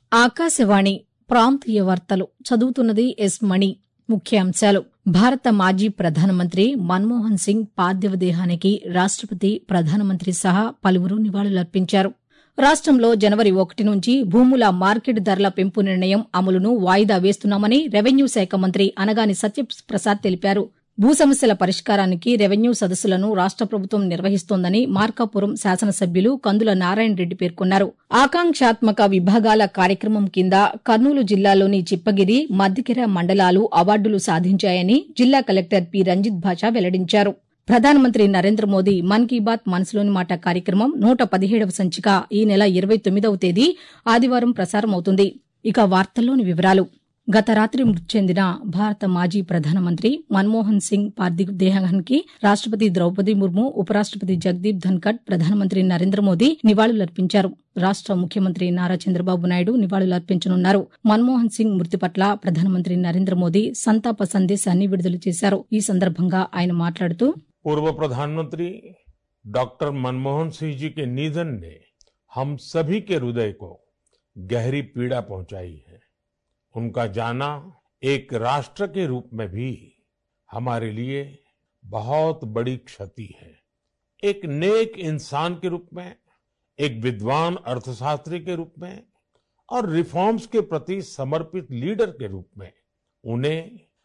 ఆకాశవాణి ప్రాంతీయ వార్తలు చదువుతున్నది ఎస్ మణి ముఖ్యాంశాలు భారత మాజీ ప్రధానమంత్రి మన్మోహన్ సింగ్ పార్థివ దేహానికి రాష్టపతి ప్రధానమంత్రి సహా పలువురు నివాళులర్పించారు రాష్టంలో జనవరి ఒకటి నుంచి భూముల మార్కెట్ ధరల పెంపు నిర్ణయం అమలును వాయిదా వేస్తున్నామని రెవెన్యూ శాఖ మంత్రి అనగాని సత్యప్రసాద్ తెలిపారు భూ సమస్యల పరిష్కారానికి రెవెన్యూ సదస్సులను రాష్ట ప్రభుత్వం నిర్వహిస్తోందని మార్కాపురం శాసనసభ్యులు కందుల నారాయణ రెడ్డి పేర్కొన్నారు ఆకాంక్షాత్మక విభాగాల కార్యక్రమం కింద కర్నూలు జిల్లాలోని చిప్పగిరి మద్దికెర మండలాలు అవార్డులు సాధించాయని జిల్లా కలెక్టర్ పి రంజిత్ భాషా వెల్లడించారు ప్రధానమంత్రి నరేంద్ర మోదీ మన్ కీ బాత్ మనసులోని మాట కార్యక్రమం నూట పదిహేడవ సంచిక ఈ నెల ఇరవై తొమ్మిదవ తేదీ ఆదివారం ప్రసారమవుతుంది ఇక వార్తల్లోని వివరాలు గత రాత్రి మృతి చెందిన భారత మాజీ ప్రధానమంత్రి మన్మోహన్ సింగ్ పార్థివ దేహానికి రాష్టపతి ద్రౌపది ముర్ము ఉపరాష్టపతి జగదీప్ ధన్కడ్ ప్రధానమంత్రి నరేంద్ర మోదీ నివాళులర్పించారు రాష్ట ముఖ్యమంత్రి నారా చంద్రబాబు నాయుడు నివాళులర్పించనున్నారు మన్మోహన్ సింగ్ మృతి పట్ల ప్రధానమంత్రి నరేంద్ర మోదీ సంతాప సందేశాన్ని విడుదల చేశారు ఈ సందర్భంగా ఆయన మాట్లాడుతూ पूर्व प्रधानमंत्री डॉक्टर मनमोहन सिंह जी के निधन ने हम सभी के हृदय को गहरी पीड़ा पहुंचाई है उनका जाना एक राष्ट्र के रूप में भी हमारे लिए बहुत बड़ी क्षति है एक नेक इंसान के रूप में एक विद्वान अर्थशास्त्री के रूप में और रिफॉर्म्स के प्रति समर्पित लीडर के रूप में उन्हें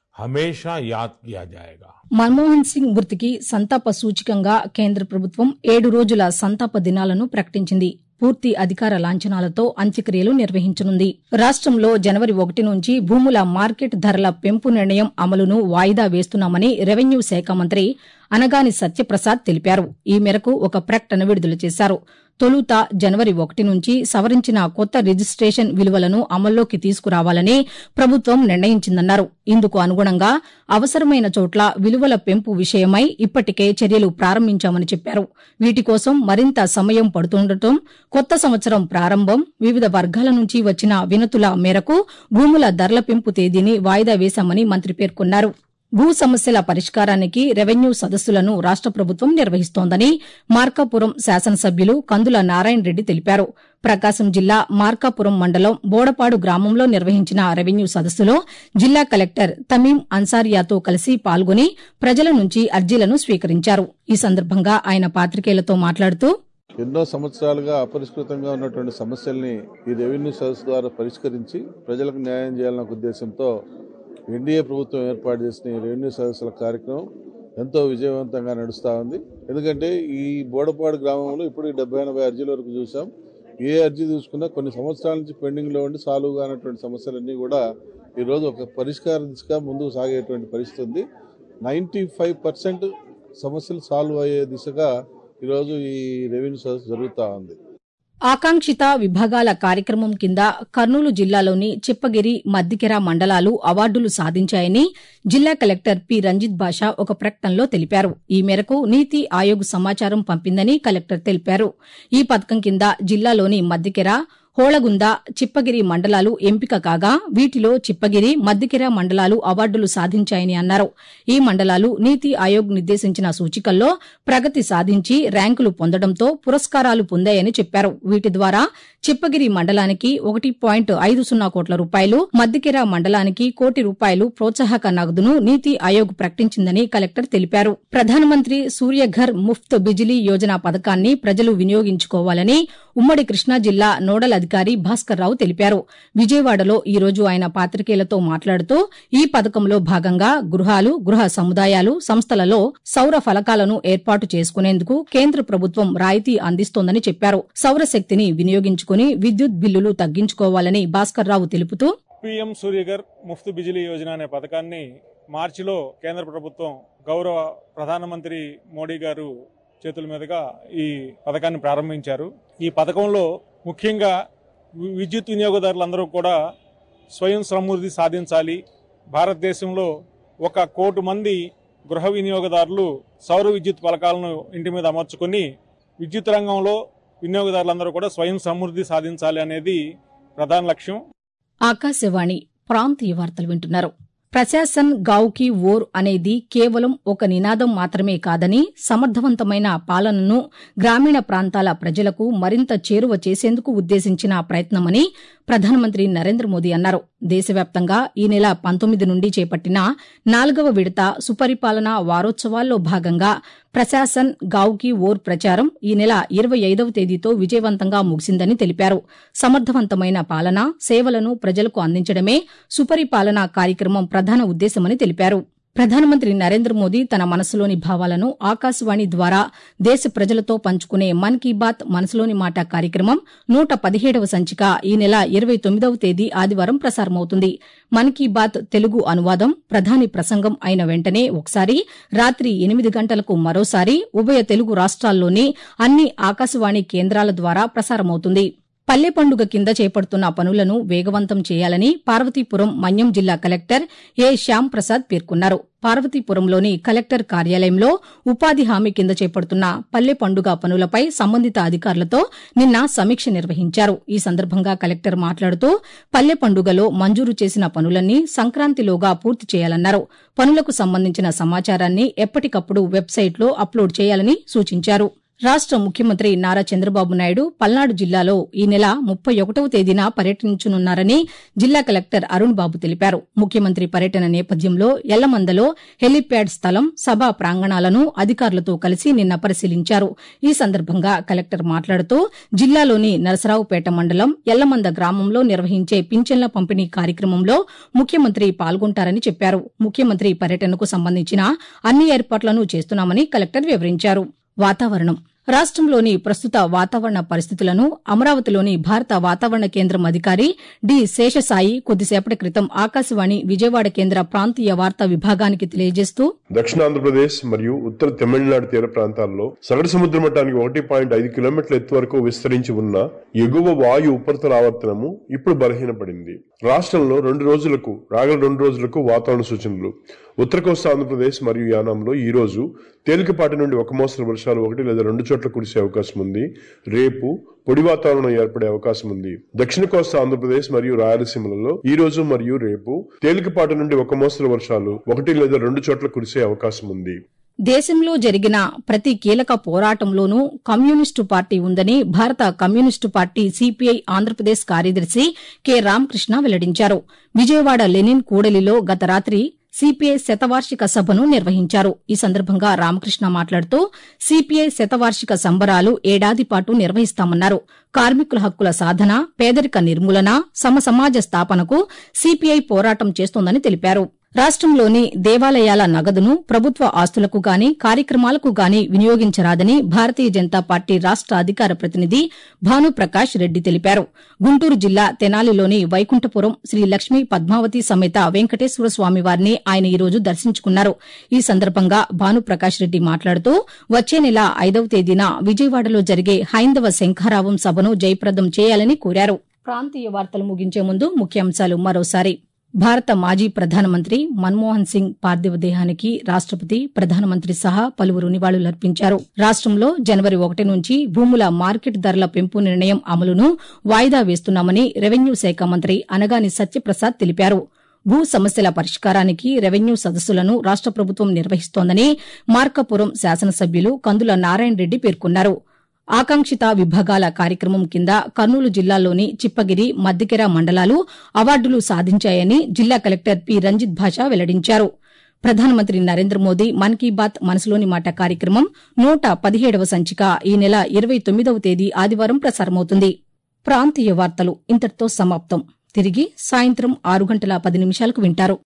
हमेशा याद किया जाएगा మన్మోహన్ సింగ్ మృతికి సంతాప సూచికంగా కేంద్ర ప్రభుత్వం ఏడు రోజుల సంతాప దినాలను ప్రకటించింది పూర్తి అధికార లాంఛనాలతో అంత్యక్రియలు నిర్వహించనుంది రాష్టంలో జనవరి ఒకటి నుంచి భూముల మార్కెట్ ధరల పెంపు నిర్ణయం అమలును వాయిదా వేస్తున్నామని రెవెన్యూ శాఖ మంత్రి అనగాని సత్యప్రసాద్ తెలిపారు ఈ మేరకు ఒక ప్రకటన విడుదల చేశారు తొలుత జనవరి ఒకటి నుంచి సవరించిన కొత్త రిజిస్టేషన్ విలువలను అమల్లోకి తీసుకురావాలని ప్రభుత్వం నిర్ణయించిందన్నారు ఇందుకు అనుగుణంగా అవసరమైన చోట్ల విలువల పెంపు విషయమై ఇప్పటికే చర్యలు ప్రారంభించామని చెప్పారు వీటి కోసం మరింత సమయం పడుతుండటం కొత్త సంవత్సరం ప్రారంభం వివిధ వర్గాల నుంచి వచ్చిన వినతుల మేరకు భూముల ధరల పెంపు తేదీని వాయిదా వేశామని మంత్రి పేర్కొన్నారు భూ సమస్యల పరిష్కారానికి రెవెన్యూ సదస్సులను రాష్ట ప్రభుత్వం నిర్వహిస్తోందని మార్కాపురం శాసనసభ్యులు కందుల నారాయణ రెడ్డి తెలిపారు ప్రకాశం జిల్లా మార్కాపురం మండలం బోడపాడు గ్రామంలో నిర్వహించిన రెవెన్యూ సదస్సులో జిల్లా కలెక్టర్ తమీం అన్సారియాతో కలిసి పాల్గొని ప్రజల నుంచి అర్జీలను స్వీకరించారు ఈ సందర్భంగా ఆయన పాతికేయులతో మాట్లాడుతూ ఎన్నో సంవత్సరాలుగా అపరిష్కృతంగా ఉన్నటువంటి సమస్యల్ని ఈ రెవెన్యూ సదస్సు ద్వారా పరిష్కరించి ప్రజలకు న్యాయం చేయాలన్న ఉద్దేశంతో ఎన్డీఏ ప్రభుత్వం ఏర్పాటు చేసిన ఈ రెవెన్యూ సదస్సుల కార్యక్రమం ఎంతో విజయవంతంగా నడుస్తూ ఉంది ఎందుకంటే ఈ బోడపాడు గ్రామంలో ఇప్పుడు డెబ్బై ఎనభై అర్జీల వరకు చూసాం ఏ అర్జీ చూసుకున్నా కొన్ని సంవత్సరాల నుంచి పెండింగ్లో ఉండి సాల్వ్ కానటువంటి సమస్యలన్నీ కూడా ఈరోజు ఒక పరిష్కార దిశగా ముందుకు సాగేటువంటి పరిస్థితి ఉంది నైంటీ ఫైవ్ పర్సెంట్ సమస్యలు సాల్వ్ అయ్యే దిశగా ఈరోజు ఈ రెవెన్యూ సదస్సు జరుగుతూ ఉంది ఆకాంక్షిత విభాగాల కార్యక్రమం కింద కర్నూలు జిల్లాలోని చిప్పగిరి మద్దికెర మండలాలు అవార్డులు సాధించాయని జిల్లా కలెక్టర్ పి రంజిత్ భాషా ఒక ప్రకటనలో తెలిపారు ఈ మేరకు నీతి ఆయోగ్ సమాచారం పంపిందని కలెక్టర్ తెలిపారు ఈ పథకం కింద జిల్లాలోని మద్దికెర హోళగుంద చిప్పగిరి మండలాలు ఎంపిక కాగా వీటిలో చిప్పగిరి మద్దికెర మండలాలు అవార్డులు సాధించాయని అన్నారు ఈ మండలాలు నీతి ఆయోగ్ నిర్దేశించిన సూచికల్లో ప్రగతి సాధించి ర్యాంకులు పొందడంతో పురస్కారాలు పొందాయని చెప్పారు వీటి ద్వారా చిప్పగిరి మండలానికి ఒకటి పాయింట్ ఐదు సున్నా కోట్ల రూపాయలు మద్దికెర మండలానికి కోటి రూపాయలు ప్రోత్సాహక నగదును నీతి ఆయోగ్ ప్రకటించిందని కలెక్టర్ తెలిపారు ప్రధానమంత్రి సూర్యఘర్ ముఫ్త్ బిజిలీ యోజన పథకాన్ని ప్రజలు వినియోగించుకోవాలని ఉమ్మడి కృష్ణా జిల్లా నోడల్ అధికారి భాస్కర్ రావు తెలిపారు విజయవాడలో ఈ రోజు ఆయన పాతికేయులతో మాట్లాడుతూ ఈ పథకంలో భాగంగా గృహాలు గృహ సముదాయాలు సంస్థలలో సౌర ఫలకాలను ఏర్పాటు చేసుకునేందుకు కేంద్ర ప్రభుత్వం రాయితీ అందిస్తోందని చెప్పారు సౌరశక్తిని వినియోగించుకుని విద్యుత్ బిల్లులు తగ్గించుకోవాలని భాస్కర్ రావు తెలుపుతూ పిఎం సూర్యగర్ ముఫ్త్ బిజిలీ యోజన అనే పథకాన్ని మార్చిలో కేంద్ర ప్రభుత్వం గౌరవ ప్రధానమంత్రి మోడీ గారు చేతుల మీదుగా ఈ పథకాన్ని ప్రారంభించారు ఈ పథకంలో ముఖ్యంగా వి- విద్యుత్ వినియోగదారులందరూ కూడా స్వయం సమృద్ధి సాధించాలి భారతదేశంలో ఒక కోటి మంది గృహ వినియోగదారులు సౌర విద్యుత్ పథకాలను ఇంటి మీద అమర్చుకొని విద్యుత్ రంగంలో వినియోగదారులందరూ కూడా స్వయం సమృద్ధి సాధించాలి అనేది ప్రధాన లక్ష్యం ఆకాశవాణి ప్రాంతీయ వార్తలు వింటున్నారు ప్రశాసన్ గావ్ కి ఓర్ అనేది కేవలం ఒక నినాదం మాత్రమే కాదని సమర్థవంతమైన పాలనను గ్రామీణ ప్రాంతాల ప్రజలకు మరింత చేరువ చేసేందుకు ఉద్దేశించిన ప్రయత్నమని ప్రధానమంత్రి నరేంద్ర మోదీ అన్నారు దేశవ్యాప్తంగా ఈ నెల పంతొమ్మిది నుండి చేపట్టిన నాలుగవ విడత సుపరిపాలన వారోత్సవాల్లో భాగంగా ప్రశాసన్ గావ్ కి ఓర్ ప్రచారం ఈ నెల ఇరవై ఐదవ తేదీతో విజయవంతంగా ముగిసిందని తెలిపారు సమర్థవంతమైన పాలన సేవలను ప్రజలకు అందించడమే సుపరిపాలన కార్యక్రమం ప్రధాన ఉద్దేశమని తెలిపారు ప్రధానమంత్రి నరేంద్ర మోదీ తన మనసులోని భావాలను ఆకాశవాణి ద్వారా దేశ ప్రజలతో పంచుకునే మన్ కీ బాత్ మనసులోని మాట కార్యక్రమం నూట పదిహేడవ సంచిక ఈ నెల ఇరవై తొమ్మిదవ తేదీ ఆదివారం ప్రసారమవుతుంది మన్ కీ బాత్ తెలుగు అనువాదం ప్రధాని ప్రసంగం అయిన వెంటనే ఒకసారి రాత్రి ఎనిమిది గంటలకు మరోసారి ఉభయ తెలుగు రాష్ట్రాల్లోని అన్ని ఆకాశవాణి కేంద్రాల ద్వారా ప్రసారమవుతుంది పల్లె పండుగ కింద చేపడుతున్న పనులను వేగవంతం చేయాలని పార్వతీపురం మన్యం జిల్లా కలెక్టర్ ఏ శ్యాం ప్రసాద్ పేర్కొన్నారు పార్వతీపురంలోని కలెక్టర్ కార్యాలయంలో ఉపాధి హామీ కింద చేపడుతున్న పల్లె పండుగ పనులపై సంబంధిత అధికారులతో నిన్న సమీక్ష నిర్వహించారు ఈ సందర్భంగా కలెక్టర్ మాట్లాడుతూ పల్లె పండుగలో మంజూరు చేసిన పనులన్నీ సంక్రాంతిలోగా పూర్తి చేయాలన్నారు పనులకు సంబంధించిన సమాచారాన్ని ఎప్పటికప్పుడు వెబ్సైట్లో అప్లోడ్ చేయాలని సూచించారు రాష్ట ముఖ్యమంత్రి నారా చంద్రబాబు నాయుడు పల్నాడు జిల్లాలో ఈ నెల ముప్పై ఒకటవ తేదీన పర్యటించనున్నారని జిల్లా కలెక్టర్ అరుణ్ బాబు తెలిపారు ముఖ్యమంత్రి పర్యటన నేపథ్యంలో ఎల్లమందలో హెలీప్యాడ్ స్థలం సభా ప్రాంగణాలను అధికారులతో కలిసి నిన్న పరిశీలించారు ఈ సందర్భంగా కలెక్టర్ మాట్లాడుతూ జిల్లాలోని నరసరావుపేట మండలం ఎల్లమంద గ్రామంలో నిర్వహించే పింఛన్ల పంపిణీ కార్యక్రమంలో ముఖ్యమంత్రి పాల్గొంటారని చెప్పారు ముఖ్యమంత్రి పర్యటనకు సంబంధించిన అన్ని ఏర్పాట్లను చేస్తున్నామని కలెక్టర్ వివరించారు వాతావరణం రాష్టంలోని ప్రస్తుత వాతావరణ పరిస్థితులను అమరావతిలోని భారత వాతావరణ కేంద్రం అధికారి డి శేషసాయి కొద్దిసేపటి క్రితం ఆకాశవాణి విజయవాడ కేంద్ర ప్రాంతీయ వార్తా విభాగానికి తెలియజేస్తూ దక్షిణాంధ్రప్రదేశ్ మరియు ఉత్తర తమిళనాడు తీర ప్రాంతాల్లో సగటు సముద్ర మట్టానికి ఒకటి పాయింట్ ఐదు కిలోమీటర్ల ఎత్తు వరకు విస్తరించి ఉన్న ఎగువ వాయు ఉపరితల ఆవర్తనము ఇప్పుడు బలహీనపడింది రాష్ట్రంలో రెండు రోజులకు రాగల రెండు రోజులకు వాతావరణ సూచనలు ఉత్తర కోస్తా ఆంధ్రప్రదేశ్ మరియు యానాంలో ఈ రోజు తేలికపాటి నుండి ఒక మోస్తరు వర్షాలు ఒకటి లేదా రెండు చోట్ల కురిసే అవకాశం ఉంది రేపు పొడి వాతావరణం ఏర్పడే అవకాశం ఉంది దక్షిణ కోస్తా ఆంధ్రప్రదేశ్ మరియు రాయలసీమలలో ఈ రోజు మరియు రేపు తేలికపాటి నుండి ఒక మోస్తరు వర్షాలు ఒకటి లేదా రెండు చోట్ల కురిసే అవకాశం ఉంది దేశంలో జరిగిన ప్రతి కీలక పోరాటంలోనూ కమ్యూనిస్టు పార్టీ ఉందని భారత కమ్యూనిస్టు పార్టీ సిపిఐ ఆంధ్రప్రదేశ్ కార్యదర్శి కె రామకృష్ణ వెల్లడించారు విజయవాడ లెనిన్ కూడలిలో గత రాత్రి సిపిఐ శతవార్షిక సభను నిర్వహించారు ఈ సందర్భంగా రామకృష్ణ మాట్లాడుతూ సిపిఐ శతవార్షిక సంబరాలు ఏడాది పాటు నిర్వహిస్తామన్నారు కార్మికుల హక్కుల సాధన పేదరిక నిర్మూలన సమసమాజ స్థాపనకు సిపిఐ పోరాటం చేస్తోందని తెలిపారు రాష్టంలోని దేవాలయాల నగదును ప్రభుత్వ ఆస్తులకు గాని కార్యక్రమాలకు గాని వినియోగించరాదని భారతీయ జనతా పార్టీ రాష్ట అధికార ప్రతినిధి భానుప్రకాష్ రెడ్డి తెలిపారు గుంటూరు జిల్లా తెనాలిలోని వైకుంఠపురం శ్రీ లక్ష్మీ పద్మావతి సమేత వెంకటేశ్వర స్వామి వారిని ఆయన ఈ రోజు దర్శించుకున్నారు ఈ సందర్భంగా భానుప్రకాష్ రెడ్డి మాట్లాడుతూ వచ్చే నెల ఐదవ తేదీన విజయవాడలో జరిగే హైందవ శంఖారావం సభను జయప్రదం చేయాలని కోరారు ప్రాంతీయ వార్తలు ముగించే ముందు ముఖ్యాంశాలు మరోసారి భారత మాజీ ప్రధానమంత్రి మన్మోహన్ సింగ్ పార్థివ దేహానికి రాష్టపతి ప్రధానమంత్రి సహా పలువురు నివాళులర్పించారు రాష్టంలో జనవరి ఒకటి నుంచి భూముల మార్కెట్ ధరల పెంపు నిర్ణయం అమలును వాయిదా వేస్తున్నామని రెవెన్యూ శాఖ మంత్రి అనగాని సత్యప్రసాద్ తెలిపారు భూ సమస్యల పరిష్కారానికి రెవెన్యూ సదస్సులను రాష్ట ప్రభుత్వం నిర్వహిస్తోందని మార్కాపురం శాసనసభ్యులు కందుల నారాయణ రెడ్డి పేర్కొన్నారు ఆకాంక్షిత విభాగాల కార్యక్రమం కింద కర్నూలు జిల్లాలోని చిప్పగిరి మద్దికెర మండలాలు అవార్డులు సాధించాయని జిల్లా కలెక్టర్ పి రంజిత్ భాషా వెల్లడించారు ప్రధానమంత్రి నరేంద్ర మోదీ మన్ కీ బాత్ మనసులోని మాట కార్యక్రమం నూట పదిహేడవ సంచిక ఈ నెల ఇరవై తొమ్మిదవ తేదీ ఆదివారం ప్రసారమవుతుంది ప్రాంతీయ వార్తలు ఇంతటితో సమాప్తం తిరిగి సాయంత్రం ఆరు గంటల పది నిమిషాలకు వింటారు